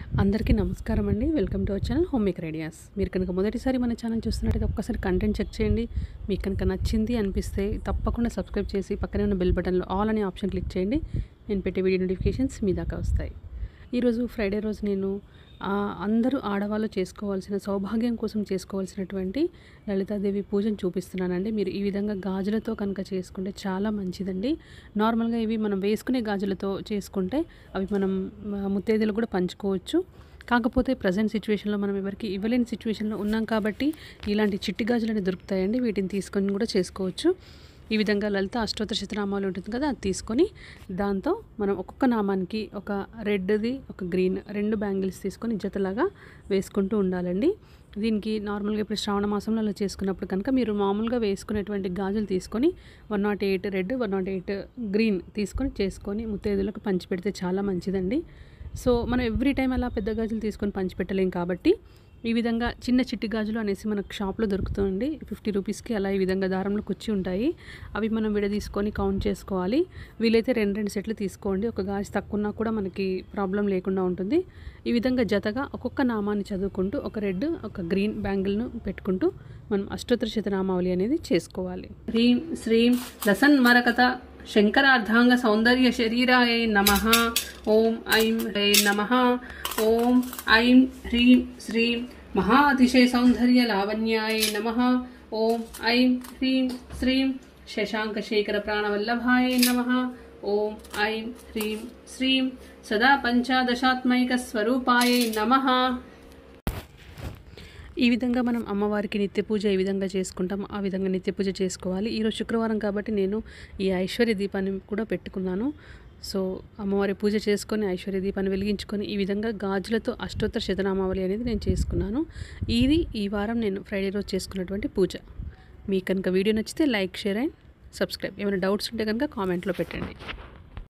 అందరికీ నమస్కారం అండి welcome to our channel home maker ideas మీరు కనుక మొదటిసారి మన ఛానల్ చూస్తున్నట్టయితే ఒక్కసారి కంటెంట్ చెక్ చేయండి మీకు కనుక నచ్చింది అనిపిస్తే తప్పకుండా సబ్స్క్రైబ్ చేసి పక్కనే ఉన్న బెల్ బటన్లో ఆల్ అనే ఆప్షన్ క్లిక్ చేయండి నేను పెట్టే వీడియో నోటిఫికేషన్స్ మీ దాకా వస్తాయి ఈరోజు ఫ్రైడే రోజు నేను ఆ, అందరూ ఆడవాళ్ళు చేసుకోవాల్సిన సౌభాగ్యం కోసం చేసుకోవాల్సినటువంటి లలితాదేవి పూజను చూపిస్తున్నానండి మీరు ఈ విధంగా గాజులతో కనుక చేసుకుంటే చాలా మంచిదండి నార్మల్గా ఇవి మనం వేసుకునే గాజులతో చేసుకుంటే అవి మనం ఆ, ముత్తైదులు కూడా పంచుకోవచ్చు కాకపోతే ప్రజెంట్ సిచ్యువేషన్లో మనం ఎవరికి ఇవ్వలేని సిచ్యువేషన్లో ఉన్నాం కాబట్టి ఇలాంటి చిట్టి గాజులు అనేవి దొరుకుతాయండి వీటిని తీసుకొని కూడా చేసుకోవచ్చు ఈ విధంగా లలిత అష్టోత్తర శతనామాలు ఉంటుంది కదా అది తీసుకొని దాంతో మనం ఒక్కొక్క నామానికి ఒక రెడ్ది ఒక గ్రీన్ రెండు బ్యాంగిల్స్ తీసుకొని జతలాగా వేసుకుంటూ ఉండాలండి దీనికి నార్మల్గా ఇప్పుడు శ్రావణ మాసంలో అలా చేసుకున్నప్పుడు కనుక మీరు మామూలుగా వేసుకునేటువంటి గాజులు తీసుకొని one nought eight red one nought eight green తీసుకొని చేసుకొని ముత్తైదులకు పంచిపెడితే చాలా మంచిదండి సో మనం ఎవ్రీ టైం అలా పెద్ద గాజులు తీసుకొని పంచిపెట్టలేం కాబట్టి ఈ విధంగా చిన్న చిట్టి గాజులు అనేసి మనకు షాప్లో దొరుకుతుంది ఫిఫ్టీ రూపీస్కి అలా ఈ విధంగా దారంలో కుచ్చి ఉంటాయి అవి మనం విడదీసుకొని కౌంట్ చేసుకోవాలి వీలైతే రెండు రెండు సెట్లు తీసుకోండి ఒక గాజు తక్కువ ఉన్నా కూడా మనకి ప్రాబ్లం లేకుండా ఉంటుంది ఈ విధంగా జతగా ఒక్కొక్క నామాన్ని చదువుకుంటూ ఒక రెడ్ ఒక గ్రీన్ బ్యాంగిల్ను పెట్టుకుంటూ మనం అష్టోత్తర శతనామావళి అనేది చేసుకోవాలి హ్రీం శ్రీం లసన్ మరకత శంకరార్ధాంగ సౌందర్య శరీరాయ నమ ఓం ఐం హ్రై నమ ఓం ఐం హ్రీం శ్రీం మహాతిశయ సౌందర్య లావణ్యాయ నమ ఓం ఐం హ్రీం శ్రీం శశాంక శేఖర ప్రాణవల్లభాయ నమ ఓం ఐం హ్రీం శ్రీం సదా పంచాదశాత్మైక స్వరూపాయ నమ ఈ విధంగా మనం అమ్మవారికి నిత్య పూజ ఏ విధంగా చేసుకుంటాం ఆ విధంగా నిత్య పూజ చేసుకోవాలి ఈరోజు శుక్రవారం కాబట్టి నేను ఈ ఐశ్వర్య దీపాన్ని కూడా పెట్టుకున్నాను సో అమ్మవారి పూజ చేసుకొని ఐశ్వర్య దీపాన్ని వెలిగించుకొని ఈ విధంగా గాజులతో అష్టోత్తర శతనామావళి అనేది నేను చేసుకున్నాను ఇది ఈ వారం నేను ఫ్రైడే రోజు చేసుకున్నటువంటి పూజ మీకు కనుక వీడియో నచ్చితే లైక్ షేర్ అండ్ సబ్స్క్రైబ్ ఏమైనా డౌట్స్ ఉంటే కనుక కామెంట్లో పెట్టండి